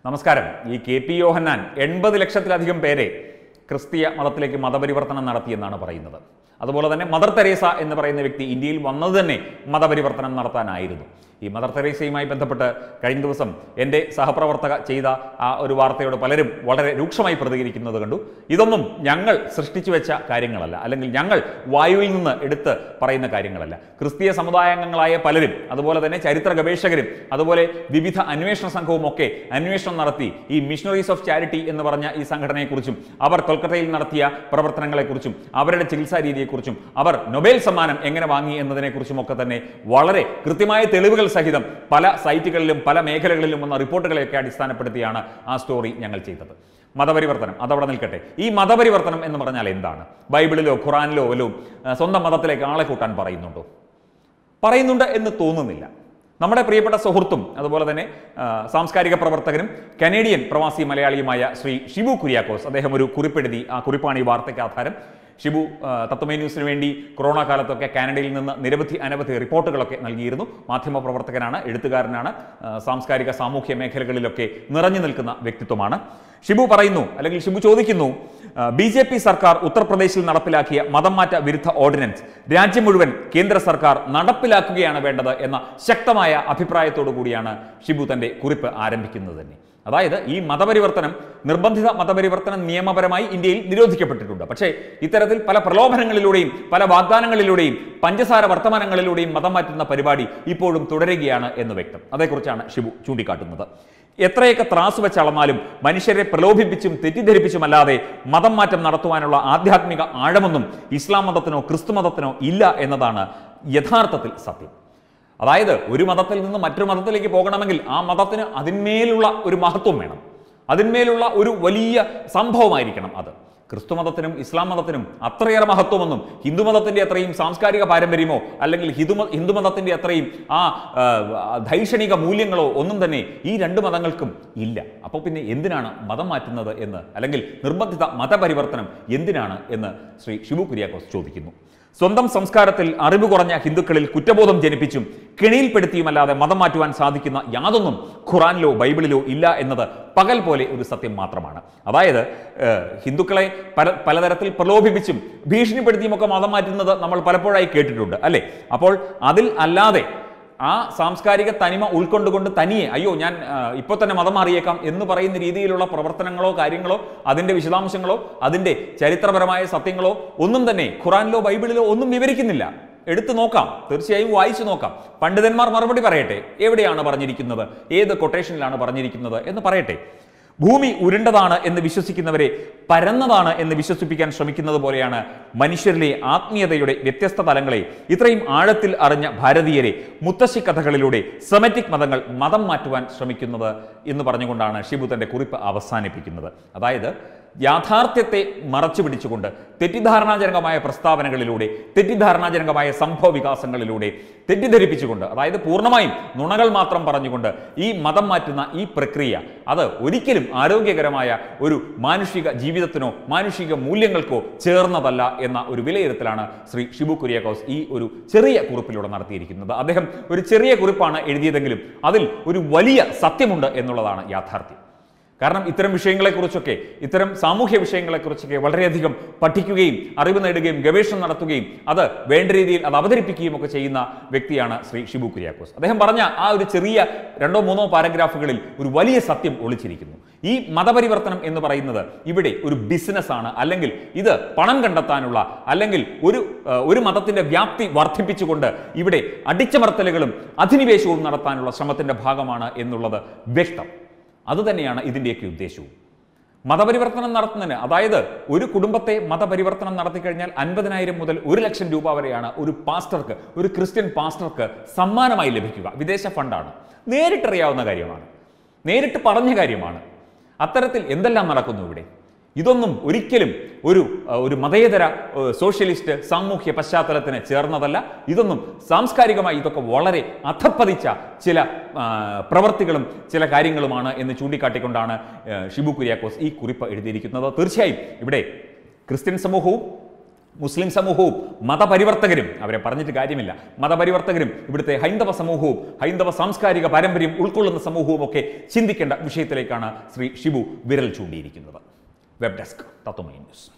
നമസ്കാരം ഈ K P യോഹന്നാൻ എൺപത് ലക്ഷത്തിലധികം പേരെ ക്രിസ്തീയ മതത്തിലേക്ക് മതപരിവർത്തനം നടത്തിയെന്നാണ് പറയുന്നത് അതുപോലെ തന്നെ മദർ തെരേസ എന്ന് പറയുന്ന വ്യക്തി ഇന്ത്യയിൽ വന്നത് തന്നെ മതപരിവർത്തനം നടത്താനായിരുന്നു ഈ മദർ തെരേസയുമായി ബന്ധപ്പെട്ട് കഴിഞ്ഞ ദിവസം എൻ്റെ സഹപ്രവർത്തക ചെയ്ത ആ ഒരു വാർത്തയോട് പലരും വളരെ രൂക്ഷമായി പ്രതികരിക്കുന്നത് കണ്ടു ഇതൊന്നും ഞങ്ങൾ സൃഷ്ടിച്ചു വെച്ച കാര്യങ്ങളല്ല അല്ലെങ്കിൽ ഞങ്ങൾ വായുവിൽ നിന്ന് എടുത്ത് പറയുന്ന കാര്യങ്ങളല്ല ക്രിസ്തീയ സമുദായാംഗങ്ങളായ പലരും അതുപോലെ തന്നെ ചരിത്ര ഗവേഷകരും അതുപോലെ വിവിധ അന്വേഷണ സംഘവും ഒക്കെ അന്വേഷണം നടത്തി ഈ മിഷണറീസ് ഓഫ് ചാരിറ്റി എന്ന് പറഞ്ഞ ഈ സംഘടനയെക്കുറിച്ചും അവർ കൊൽക്കത്തയിൽ നടത്തിയ പ്രവർത്തനങ്ങളെക്കുറിച്ചും അവരുടെ ചികിത്സാ രീതിയെക്കുറിച്ചും അവർ നൊബേൽ സമ്മാനം എങ്ങനെ വാങ്ങി എന്നതിനെക്കുറിച്ചും ഒക്കെ തന്നെ വളരെ കൃത്യമായ തെളിവുകൾ സഹിതം പല സൈറ്റുകളിലും പല മേഖലകളിലും വന്ന റിപ്പോർട്ടുകളെയൊക്കെ അടിസ്ഥാനപ്പെടുത്തിയാണ് ആ സ്റ്റോറി ഞങ്ങൾ ചെയ്തത് മതപരിവർത്തനം അതവിടെ നിൽക്കട്ടെ ഈ മതപരിവർത്തനം എന്ന് പറഞ്ഞാൽ എന്താണ് ബൈബിളിലോ ഖുറാനിലോ വല്ലോ ആ, സ്വന്തം മതത്തിലേക്ക് ആളെ കൂട്ടാൻ പറയുന്നുണ്ടോ പറയുന്നുണ്ട് എന്ന് തോന്നുന്നില്ല നമ്മുടെ പ്രിയപ്പെട്ട സുഹൃത്തും അതുപോലെ തന്നെ ആ, സാംസ്കാരിക പ്രവർത്തകനും കനേഡിയൻ പ്രവാസി മലയാളിയുമായ ശ്രീ ഷിബു കുര്യാക്കോസ് അദ്ദേഹം ഒരു കുറിപ്പെഴുതി ആ കുറിപ്പാണ് ഈ വാർത്തയ്ക്ക് ആധാരം ഷിബു ആ, തത്വമേ ന്യൂസിന് വേണ്ടി കൊറോണ കാലത്തൊക്കെ കാനഡയിൽ നിന്ന് നിരവധി അനവധി റിപ്പോർട്ടുകളൊക്കെ നൽകിയിരുന്നു മാധ്യമ പ്രവർത്തകനാണ് എഴുത്തുകാരനാണ് ആ, സാംസ്കാരിക സാമൂഹ്യ മേഖലകളിലൊക്കെ നിറഞ്ഞു നിൽക്കുന്ന വ്യക്തിത്വമാണ് ഷിബു പറയുന്നു അല്ലെങ്കിൽ ഷിബു ചോദിക്കുന്നു ബി ജെ പി സർക്കാർ ഉത്തർപ്രദേശിൽ നടപ്പിലാക്കിയ മതം മാറ്റ വിരുദ്ധ ഓർഡിനൻസ് രാജ്യം മുഴുവൻ കേന്ദ്ര സർക്കാർ നടപ്പിലാക്കുകയാണ് വേണ്ടത് എന്ന ശക്തമായ അഭിപ്രായത്തോടു കൂടിയാണ് ഷിബു തന്റെ കുറിപ്പ് ആരംഭിക്കുന്നത് തന്നെ അതായത് ഈ മതപരിവർത്തനം നിർബന്ധിത മതപരിവർത്തന നിയമപരമായി ഇന്ത്യയിൽ നിരോധിക്കപ്പെട്ടിട്ടുണ്ട് പക്ഷേ ഇത്തരത്തിൽ പല പ്രലോഭനങ്ങളിലൂടെയും പല വാഗ്ദാനങ്ങളിലൂടെയും പഞ്ചസാര വർത്തമാനങ്ങളിലൂടെയും മതം മാറ്റുന്ന പരിപാടി ഇപ്പോഴും തുടരുകയാണ് എന്ന് വ്യക്തം അതേക്കുറിച്ചാണ് ഷിബു ചൂണ്ടിക്കാട്ടുന്നത് എത്രയൊക്കെ ത്രാസ് വെച്ചളന്നാലും മനുഷ്യരെ പ്രലോഭിപ്പിച്ചും തെറ്റിദ്ധരിപ്പിച്ചുമല്ലാതെ മതം മാറ്റം നടത്തുവാനുള്ള ആധ്യാത്മിക ആഴമൊന്നും ഇസ്ലാം മതത്തിനോ ക്രിസ്തു മതത്തിനോ ഇല്ല എന്നതാണ് യഥാർത്ഥത്തിൽ സത്യം അതായത് ഒരു മതത്തിൽ നിന്ന് മറ്റൊരു മതത്തിലേക്ക് പോകണമെങ്കിൽ ആ മതത്തിന് അതിന്മേലുള്ള ഒരു മഹത്വം വേണം അതിന്മേലുള്ള ഒരു വലിയ സംഭവമായിരിക്കണം അത് ക്രിസ്തു മതത്തിനും ഇസ്ലാം മതത്തിനും അത്രയേറെ മഹത്വമൊന്നും ഹിന്ദു മതത്തിന്റെ അത്രയും സാംസ്കാരിക പാരമ്പര്യമോ അല്ലെങ്കിൽ ഹിന്ദു ഹിന്ദു മതത്തിന്റെ അത്രയും ആ ആ, ധൈഷണിക മൂല്യങ്ങളോ ഒന്നും തന്നെ ഈ രണ്ട് മതങ്ങൾക്കും ഇല്ല അപ്പോൾ പിന്നെ എന്തിനാണ് മതം മാറ്റുന്നത് എന്ന് അല്ലെങ്കിൽ നിർബന്ധിത മതപരിവർത്തനം എന്തിനാണ് എന്ന് ശ്രീ ഷിബു കുര്യാക്കോസ് ചോദിക്കുന്നു സ്വന്തം സംസ്കാരത്തിൽ അറിവ് കുറഞ്ഞ ഹിന്ദുക്കളിൽ കുറ്റബോധം ജനിപ്പിച്ചും കെണിയിൽപ്പെടുത്തിയുമല്ലാതെ മതം മാറ്റുവാൻ സാധിക്കുന്ന യാതൊന്നും ഖുറാനിലോ ബൈബിളിലോ ഇല്ല എന്നത് പകൽ പോലെ ഒരു സത്യം മാത്രമാണ് അതായത് ഏഹ്, ഹിന്ദുക്കളെ പല പലതരത്തിൽ പ്രലോഭിപ്പിച്ചും ഭീഷണിപ്പെടുത്തിയുമൊക്കെ മതം മാറ്റുന്നത് നമ്മൾ പലപ്പോഴായി കേട്ടിട്ടുണ്ട് അല്ലേ അപ്പോൾ അതിൽ അല്ലാതെ ആ സാംസ്കാരിക തനിമ ഉൾക്കൊണ്ടുകൊണ്ട് തനിയെ അയ്യോ ഞാൻ ഇപ്പോൾ തന്നെ മതം മാറിയേക്കാം എന്ന് പറയുന്ന രീതിയിലുള്ള പ്രവർത്തനങ്ങളോ കാര്യങ്ങളോ അതിൻ്റെ വിശദാംശങ്ങളോ അതിൻ്റെ ചരിത്രപരമായ സത്യങ്ങളോ ഒന്നും തന്നെ ഖുറാനിലോ ബൈബിളിലോ ഒന്നും വിവരിക്കുന്നില്ല എടുത്തു നോക്കാം തീർച്ചയായും വായിച്ചു നോക്കാം പണ്ഡിതന്മാർ മറുപടി പറയട്ടെ എവിടെയാണ് പറഞ്ഞിരിക്കുന്നത് ഏത് കൊട്ടേഷനിലാണ് പറഞ്ഞിരിക്കുന്നത് എന്ന് പറയട്ടെ ഭൂമി ഉരുണ്ടതാണ് എന്ന് വിശ്വസിക്കുന്നവരെ പരന്നതാണ് എന്ന് വിശ്വസിപ്പിക്കാൻ ശ്രമിക്കുന്നത് പോലെയാണ് മനുഷ്യരിലെ ആത്മീയതയുടെ വ്യത്യസ്ത തലങ്ങളെ ഇത്രയും ആഴത്തിൽ അറിഞ്ഞ ഭാരതീയരെ മുത്തശ്ശി കഥകളിലൂടെ സെമറ്റിക് മതങ്ങൾ മതം മാറ്റുവാൻ ശ്രമിക്കുന്നത് എന്ന് പറഞ്ഞുകൊണ്ടാണ് ഷിബു തന്റെ കുറിപ്പ് അവസാനിപ്പിക്കുന്നത് അതായത് യാഥാർത്ഥ്യത്തെ മറച്ചു പിടിച്ചുകൊണ്ട് തെറ്റിദ്ധാരണാജനകമായ പ്രസ്താവനകളിലൂടെ തെറ്റിദ്ധാരണാജനകമായ സംഭവ വികാസങ്ങളിലൂടെ തെറ്റിദ്ധരിപ്പിച്ചുകൊണ്ട് അതായത് പൂർണ്ണമായും നുണകൾ മാത്രം പറഞ്ഞുകൊണ്ട് ഈ മതം മാറ്റുന്ന ഈ പ്രക്രിയ അത് ഒരിക്കലും ആരോഗ്യകരമായ ഒരു മാനുഷിക ജീവിതത്തിനോ മാനുഷിക മൂല്യങ്ങൾക്കോ ചേർന്നതല്ല എന്ന ഒരു വിലയിരുത്തലാണ് ശ്രീ ഷിബു കുര്യാക്കോസ് ഈ ഒരു ചെറിയ കുറിപ്പിലൂടെ നടത്തിയിരിക്കുന്നത് അദ്ദേഹം ഒരു ചെറിയ കുറിപ്പാണ് എഴുതിയതെങ്കിലും അതിൽ ഒരു വലിയ സത്യമുണ്ട് എന്നുള്ളതാണ് യാഥാർത്ഥ്യം കാരണം ഇത്തരം വിഷയങ്ങളെക്കുറിച്ചൊക്കെ ഇത്തരം സാമൂഹ്യ വിഷയങ്ങളെക്കുറിച്ചൊക്കെ വളരെയധികം പഠിക്കുകയും അറിവ് നേടുകയും ഗവേഷണം നടത്തുകയും അത് വേണ്ട രീതിയിൽ അത് അവതരിപ്പിക്കുകയും ഒക്കെ ചെയ്യുന്ന വ്യക്തിയാണ് ശ്രീ ഷിബു കുര്യാക്കോസ് അദ്ദേഹം പറഞ്ഞ ആ ഒരു ചെറിയ രണ്ടോ മൂന്നോ പാരഗ്രാഫുകളിൽ ഒരു വലിയ സത്യം ഒളിച്ചിരിക്കുന്നു ഈ മതപരിവർത്തനം എന്ന് പറയുന്നത് ഇവിടെ ഒരു ബിസിനസ് ആണ് അല്ലെങ്കിൽ ഇത് പണം കണ്ടെത്താനുള്ള അല്ലെങ്കിൽ ഒരു ആ, ഒരു മതത്തിന്റെ വ്യാപ്തി വർദ്ധിപ്പിച്ചുകൊണ്ട് ഇവിടെ അടിച്ചമർത്തലുകളും അധിനിവേശവും നടത്താനുള്ള ശ്രമത്തിന്റെ ഭാഗമാണ് എന്നുള്ളത് വ്യക്തം അതുതന്നെയാണ് ഇതിൻ്റെയൊക്കെ ഉദ്ദേശവും മതപരിവർത്തനം നടത്തുന്നതിന് അതായത് ഒരു കുടുംബത്തെ മതപരിവർത്തനം നടത്തി കഴിഞ്ഞാൽ അൻപതിനായിരം മുതൽ ഒരു ലക്ഷം രൂപ വരെയാണ് ഒരു പാസ്റ്റർക്ക് ഒരു ക്രിസ്ത്യൻ പാസ്റ്റർക്ക് സമ്മാനമായി ലഭിക്കുക വിദേശ ഫണ്ടാണ് നേരിട്ടറിയാവുന്ന കാര്യമാണ് നേരിട്ട് പറഞ്ഞ കാര്യമാണ് അത്തരത്തിൽ എന്തെല്ലാം നടക്കുന്നു ഇവിടെ ഇതൊന്നും ഒരിക്കലും ഒരു അഹ്, ഒരു മതേതര അഹ്, സോഷ്യലിസ്റ്റ് സാമൂഹ്യ പശ്ചാത്തലത്തിന് ചേർന്നതല്ല ഇതൊന്നും സാംസ്കാരികമായി ഇതൊക്കെ വളരെ അധപ്പതിച്ച ചില ആ, പ്രവർത്തികളും ചില കാര്യങ്ങളുമാണ് എന്ന് ചൂണ്ടിക്കാട്ടിക്കൊണ്ടാണ് ആ, ഷിബു കുര്യാക്കോസ് ഈ കുറിപ്പ് എഴുതിയിരിക്കുന്നത് തീർച്ചയായും ഇവിടെ ക്രിസ്ത്യൻ സമൂഹവും മുസ്ലിം സമൂഹവും മതപരിവർത്തകരും അവരെ പറഞ്ഞിട്ട് കാര്യമില്ല മതപരിവർത്തകരും ഇവിടുത്തെ ഹൈന്ദവ സമൂഹവും ഹൈന്ദവ സാംസ്കാരിക പാരമ്പര്യം ഉൾക്കൊള്ളുന്ന സമൂഹവും ഒക്കെ ചിന്തിക്കേണ്ട വിഷയത്തിലേക്കാണ് ശ്രീ ഷിബു വിരൽ ചൂണ്ടിയിരിക്കുന്നത് വെബ് ഡെസ്ക് തത്വമൈ ന്യൂസ്